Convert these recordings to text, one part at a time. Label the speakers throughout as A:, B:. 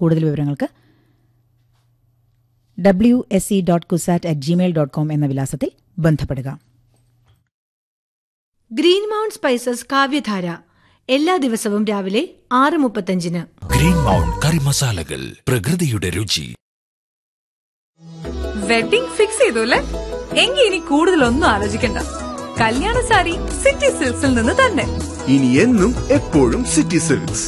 A: കൂടുതൽ വിവരങ്ങൾക്ക് W S C dot CUSAT at Gmail dot com എന്ന വിലാസത്തിൽ ബന്ധപ്പെടുക
B: ഗ്രീൻ മൗണ്ട് സ്പൈസസ് കാവ്യധാര എല്ലാ ദിവസവും രാവിലെ ആറ് മുപ്പത്തഞ്ചിന്
C: ഗ്രീൻ മൗണ്ട് കറി മസാലകൾ പ്രകൃതിയുടെ രുചി
D: വെഡിംഗ് ഫിക്സ് ചെയ്തു അല്ലേ എങ്കിൽ ഇനി കൂടുതലൊന്നും ആലോചിക്കണ്ട കല്യാണ സാരി സിറ്റി സിൽക്സിൽ നിന്ന് തന്നെ
E: ഇനി എന്നും എപ്പോഴും സിറ്റി സിൽക്സ്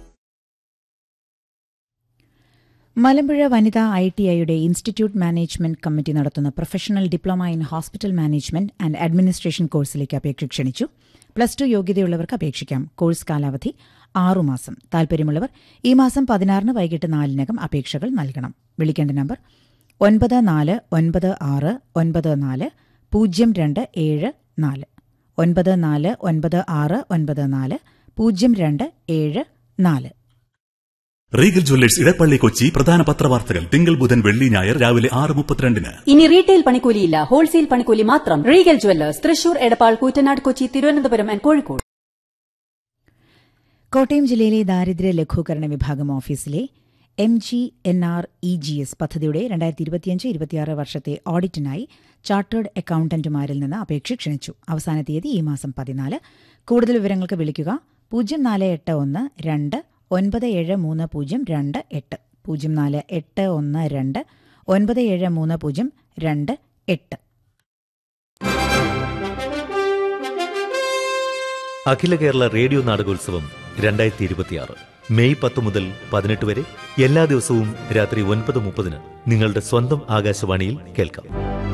A: മലമ്പുഴ വനിതാ ഐ ടി ഐയുടെ ഇൻസ്റ്റിറ്റ്യൂട്ട് മാനേജ്മെന്റ് കമ്മിറ്റി നടത്തുന്ന professional diploma in hospital management and administration കോഴ്സിലേക്ക് അപേക്ഷ ക്ഷണിച്ചു പ്ലസ് ടു യോഗ്യതയുള്ളവർക്ക് അപേക്ഷിക്കാം കോഴ്സ് കാലാവധി ആറുമാസം താൽപര്യമുള്ളവർ ഈ മാസം പതിനാറിന് വൈകിട്ട് നാലിനകം അപേക്ഷകൾ നൽകണം വിളിക്കേണ്ട നമ്പർ ഒൻപത് നാല് ഒൻപത് ആറ് ഒൻപത് നാല് പൂജ്യം രണ്ട് ഏഴ് നാല് ഒൻപത് നാല് ഒൻപത് ആറ് ഒൻപത് നാല് പൂജ്യം രണ്ട് ഏഴ് നാല്
F: റീഗൽ ജ്വല്ലേഴ്സ് ഇടപ്പള്ളി കൊച്ചി പ്രധാന പത്രവാർത്തകൾ തിങ്കൾ ബുധൻ വെള്ളി ഞായർ രാവിലെ ആറ് മുപ്പത്തിരണ്ടിന്
G: ഇനി റീറ്റെയിൽ പണിക്കൂലിയില്ല ഹോൾസെയിൽ പണിക്കൂലി മാത്രം Regal jewellers Thrissur Edappal Koottanad Kochi Thiruvananthapuram and Kozhikode
A: Kottayam ജില്ലയിലെ ദാരിദ്ര്യ ലഘൂകരണ വിഭാഗം ഓഫീസിലെ M G N R E G S പദ്ധതിയുടെ രണ്ടായിരത്തി ഇരുപത്തിയഞ്ച് ഇരുപത്തിയാറ് വർഷത്തെ ഓഡിറ്റിനായി ചാർട്ടേഡ് അക്കൌണ്ടന്റുമാരിൽ നിന്ന് അപേക്ഷ ക്ഷണിച്ചു അവസാന തീയതി ഈ മാസം പതിനാല് കൂടുതൽ വിവരങ്ങൾക്ക് വിളിക്കുക പൂജ്യം നാല് എട്ട് ഒന്ന് രണ്ട് ഒൻപത് ഏഴ് മൂന്ന് പൂജ്യം രണ്ട് എട്ട് പൂജ്യം നാല് എട്ട് ഒന്ന് രണ്ട് ഒൻപത് ഏഴ് മൂന്ന് പൂജ്യം രണ്ട് എട്ട്
H: അഖില കേരള റേഡിയോ നാടകോത്സവം രണ്ടായിരത്തി ഇരുപത്തിയാറ് മെയ് പത്ത് മുതൽ പതിനെട്ട് വരെ എല്ലാ ദിവസവും രാത്രി ഒൻപത് മുപ്പതിന് നിങ്ങളുടെ സ്വന്തം ആകാശവാണിയിൽ കേൾക്കാം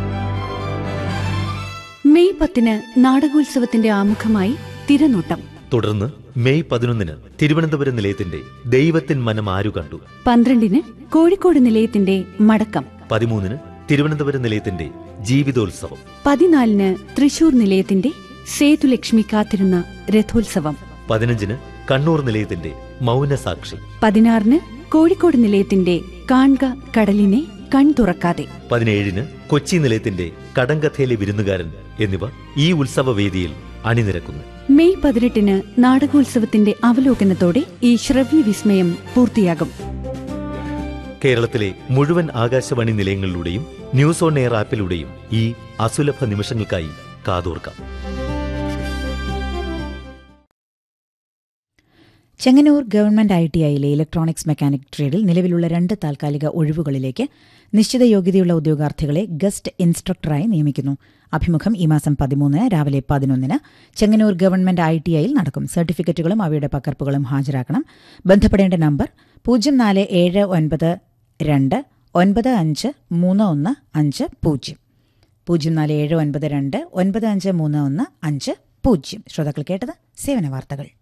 I: മെയ് പത്തിന് നാടകോത്സവത്തിന്റെ ആമുഖമായി തിരനോട്ടം
H: തുടർന്ന് മെയ് പതിനൊന്നിന് തിരുവനന്തപുരം നിലയത്തിന്റെ ദൈവത്തിൻ മനം ആരു കണ്ടു
I: പന്ത്രണ്ടിന് കോഴിക്കോട് നിലയത്തിന്റെ മടക്കം
H: പതിമൂന്നിന് തിരുവനന്തപുരം നിലയത്തിന്റെ ജീവിതോത്സവം
I: പതിനാലിന് തൃശൂർ നിലയത്തിന്റെ സേതുലക്ഷ്മി കാത്തിരുന്ന രഥോത്സവം
H: പതിനഞ്ചിന് കണ്ണൂർ നിലയത്തിന്റെ മൗനസാക്ഷി
I: പതിനാറിന് കോഴിക്കോട് നിലയത്തിന്റെ കാൺക കടലിനെ കൺ തുറക്കാതെ
H: പതിനേഴിന് കൊച്ചി നിലയത്തിന്റെ കടങ്കഥയിലെ വിരുന്നുകാരൻ എന്നിവ ഈ ഉത്സവവേദിയിൽ അണിനിരക്കുന്നു
I: മെയ് പതിനെട്ടിന് നാടകോത്സവത്തിന്റെ അവലോകനത്തോടെ ഈ ശ്രവ്യ വിസ്മയം പൂർത്തിയാകും
H: കേരളത്തിലെ മുഴുവൻ ആകാശവാണി നിലയങ്ങളിലൂടെയും ന്യൂസ് ഓൺ എയർ ആപ്പിലൂടെയും ഈ അസുലഭ നിമിഷങ്ങൾക്കായി കാതോർക്കാം
A: ചെങ്ങന്നൂർ ഗവൺമെന്റ് ഐ ടി ഐയിലെ ഇലക്ട്രോണിക്സ് മെക്കാനിക് ട്രേഡിൽ നിലവിലുള്ള രണ്ട് താൽക്കാലിക ഒഴിവുകളിലേക്ക് നിശ്ചിത യോഗ്യതയുള്ള ഉദ്യോഗാർത്ഥികളെ ഗസ്റ്റ് ഇൻസ്ട്രക്ടറായി നിയമിക്കുന്നു അഭിമുഖം ഈ മാസം പതിമൂന്നിന് രാവിലെ പതിനൊന്നിന് ചെങ്ങന്നൂർ ഗവൺമെന്റ് ഐ ടി ഐയിൽ നടക്കും സർട്ടിഫിക്കറ്റുകളും അവയുടെ പകർപ്പുകളും ഹാജരാക്കണം ബന്ധപ്പെടേണ്ട നമ്പർ പൂജ്യം നാല് ഏഴ് ഒൻപത് രണ്ട് ഒൻപത് അഞ്ച് മൂന്ന് ഒന്ന് അഞ്ച് പൂജ്യം പൂജ്യം നാല് ഏഴ് ഒൻപത് രണ്ട് ഒൻപത് അഞ്ച് മൂന്ന് ഒന്ന് അഞ്ച് പൂജ്യം ശ്രോതാക്കൾ കേട്ടത് സേവന വാർത്തകൾ